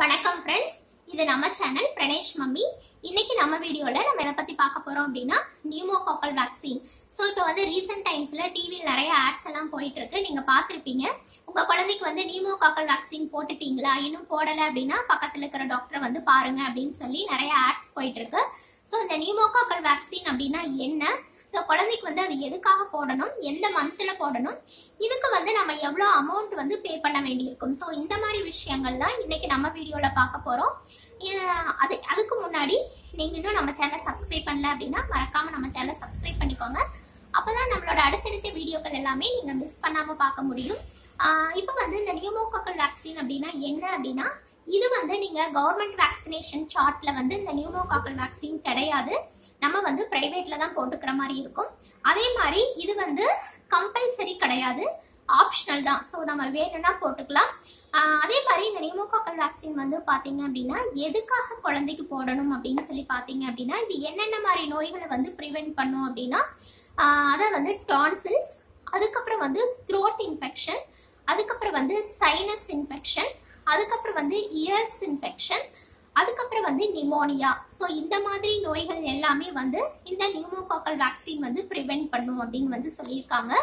வணக்கம் ஃப்ரெண்ட்ஸ் இது நம்ம சேனல் பிரணேஷ் மம்மி இன்னைக்கு நம்ம வீடியோல நம்ம எதை பத்தி பார்க்க போறோம் அப்படின்னா நியூமோகாக்கல் வேக்சின் ஸோ இப்போ வந்து ரீசெண்ட் டைம்ஸ்ல டிவியில் நிறைய ஆட்ஸ் எல்லாம் போயிட்டு இருக்கு நீங்க பார்த்துருப்பீங்க உங்க குழந்தைக்கு வந்து நியூமோகாக்கல் வேக்சின் போட்டுட்டீங்களா இன்னும் போடலை அப்படின்னா பக்கத்துல இருக்கிற டாக்டரை வந்து பாருங்க அப்படின்னு சொல்லி நிறைய ஆட்ஸ் போயிட்டு இருக்கு ஸோ இந்த நியூமோகாக்கல் வேக்சின் அப்படின்னா என்ன ஸோ குழந்தைக்கு வந்து அது எதுக்காக போடணும் எந்த மந்த்தில் போடணும் இதுக்கு வந்து நம்ம எவ்வளோ அமௌண்ட் வந்து பே பண்ண வேண்டியிருக்கும் ஸோ இந்த மாதிரி விஷயங்கள் தான் இன்னைக்கு நம்ம வீடியோவில் பார்க்க போகிறோம் அது அதுக்கு முன்னாடி நீங்கள் இன்னும் நம்ம சேனலை சப்ஸ்கிரைப் பண்ணல அப்படின்னா மறக்காமல் நம்ம சேனலை சப்ஸ்கிரைப் பண்ணிக்கோங்க அப்போ தான் நம்மளோட அடுத்தடுத்த வீடியோக்கள் எல்லாமே நீங்கள் மிஸ் பண்ணாமல் பார்க்க முடியும் இப்போ வந்து இந்த நியூமோகாக்கல் வேக்சின் அப்படின்னா என்ன அப்படின்னா இது வந்து நீங்கள் கவர்மெண்ட் வேக்சினேஷன் சார்ட்டில் வந்து இந்த நியூமோகாக்கல் வேக்சின் கிடையாது நம்ம வந்து ப்ரைவேட்ல தான் போட்டுக்கிற மாதிரி இருக்கும் அதே மாதிரி இது வந்து கம்பல்சரி கிடையாது ஆப்ஷனல் தான் ஸோ நம்ம வேணும்னா போட்டுக்கலாம் ஆஹ் அதே மாதிரி இந்த நியூமோகாக்கல் வேக்சின் வந்து பார்த்தீங்க அப்படின்னா எதுக்காக குழந்தைக்கு போடணும் அப்படின்னு சொல்லி பார்த்தீங்க அப்படின்னா இது என்னென்ன மாதிரி நோய்களை வந்து ப்ரிவென்ட் பண்ணும் அப்படின்னா ஆஹ் அதை வந்து டான்சில்ஸ் அதுக்கப்புறம் வந்து த்ரோட் இன்ஃபெக்ஷன் அதுக்கப்புறம் வந்து சைனஸ் இன்ஃபெக்ஷன் அதுக்கப்புறம் வந்து இயர்ஸ் இன்ஃபெக்ஷன் அதுக்கப்புறம் வந்து நிமோனியா ஸோ இந்த மாதிரி நோய்கள் எல்லாமே வந்து இந்த நியூமோகாக்கல் வேக்சின் வந்து ப்ரிவென்ட் பண்ணும் அப்படின்னு வந்து சொல்லியிருக்காங்க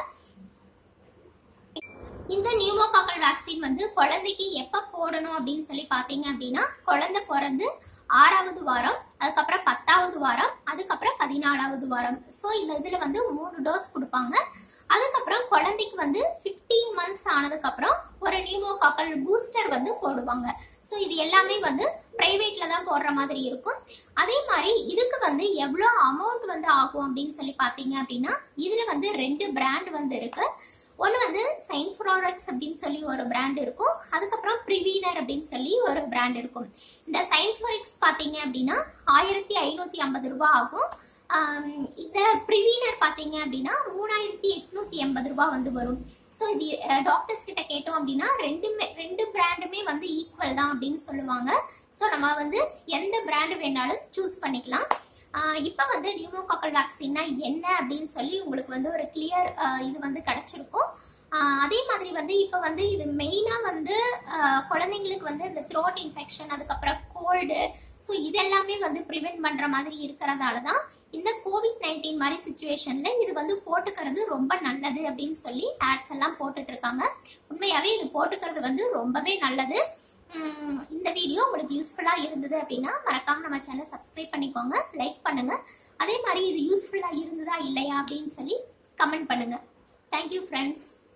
இந்த நியூமோகாக்கல் வேக்சின் வந்து குழந்தைக்கு எப்போ போடணும் அப்படின்னு சொல்லி பார்த்தீங்க அப்படின்னா குழந்தை பிறந்து ஆறாவது வாரம் அதுக்கப்புறம் பத்தாவது வாரம் அதுக்கப்புறம் பதினாலாவது வாரம் ஸோ இந்த இதில் வந்து மூணு டோஸ் கொடுப்பாங்க அதுக்கப்புறம் குழந்தைக்கு வந்து ஃபிஃப்டீன் மந்த்ஸ் ஆனதுக்கப்புறம் ஒரு நியூமோகாக்கல் பூஸ்டர் வந்து போடுவாங்க ஸோ இது எல்லாமே வந்து ப்ரைவேட்ல தான் போடுற மாதிரி இருக்கும் அதே மாதிரி இதுக்கு வந்து எவ்வளோ அமௌண்ட் வந்து ஆகும் அப்படின்னு சொல்லி பார்த்தீங்க அப்படின்னா இதில் வந்து ரெண்டு பிராண்ட் வந்து இருக்கு ஒன்று வந்து சைன் ப்ராடக்ட்ஸ் அப்படின்னு சொல்லி ஒரு பிராண்ட் இருக்கும் அதுக்கப்புறம் ப்ரிவீனர் அப்படின்னு சொல்லி ஒரு பிராண்ட் இருக்கும் இந்த சைன் ப்ராடக்ட்ஸ் பார்த்தீங்க அப்படின்னா ஆயிரத்தி ஐநூற்றி ஐம்பது ரூபா ஆகும் இந்த ப்ரிவீனர் பார்த்தீங்க அப்படின்னா மூணாயிரத்தி எட்நூத்தி எண்பது ரூபாய் வந்து வரும் ஸோ இது டாக்டர்ஸ் கிட்ட கேட்டோம் அப்படின்னா ரெண்டுமே ரெண்டு பிராண்டுமே வந்து ஈக்குவல் தான் அப்படின்னு சொல்லுவாங்க ஸோ நம்ம வந்து எந்த பிராண்டு வேணாலும் சூஸ் பண்ணிக்கலாம் இப்போ வந்து நியூமோகாக்கல் வேக்சின்னா என்ன அப்படின்னு சொல்லி உங்களுக்கு வந்து ஒரு கிளியர் இது வந்து கிடைச்சிருக்கும் அதே மாதிரி வந்து இப்போ வந்து இது மெயினாக வந்து குழந்தைங்களுக்கு வந்து இந்த த்ரோட் இன்ஃபெக்ஷன் அதுக்கப்புறம் கோல்டு ஸோ இதெல்லாமே வந்து ப்ரிவென்ட் பண்ணுற மாதிரி இருக்கிறதால தான் இந்த கோவிட் நைன்டீன் மாதிரி சுச்சுவேஷனில் இது வந்து போட்டுக்கிறது ரொம்ப நல்லது அப்படின்னு சொல்லி ஆட்ஸ் எல்லாம் போட்டுட்டு இருக்காங்க உண்மையாகவே இது போட்டுக்கிறது வந்து ரொம்பவே நல்லது இந்த வீடியோ உங்களுக்கு யூஸ்ஃபுல்லாக இருந்தது அப்படின்னா மறக்காம நம்ம சேனலை சப்ஸ்கிரைப் பண்ணிக்கோங்க லைக் பண்ணுங்க அதே மாதிரி இது யூஸ்ஃபுல்லாக இருந்ததா இல்லையா அப்படின்னு சொல்லி கமெண்ட் பண்ணுங்க தேங்க்யூ ஃப்ரெண்ட்ஸ்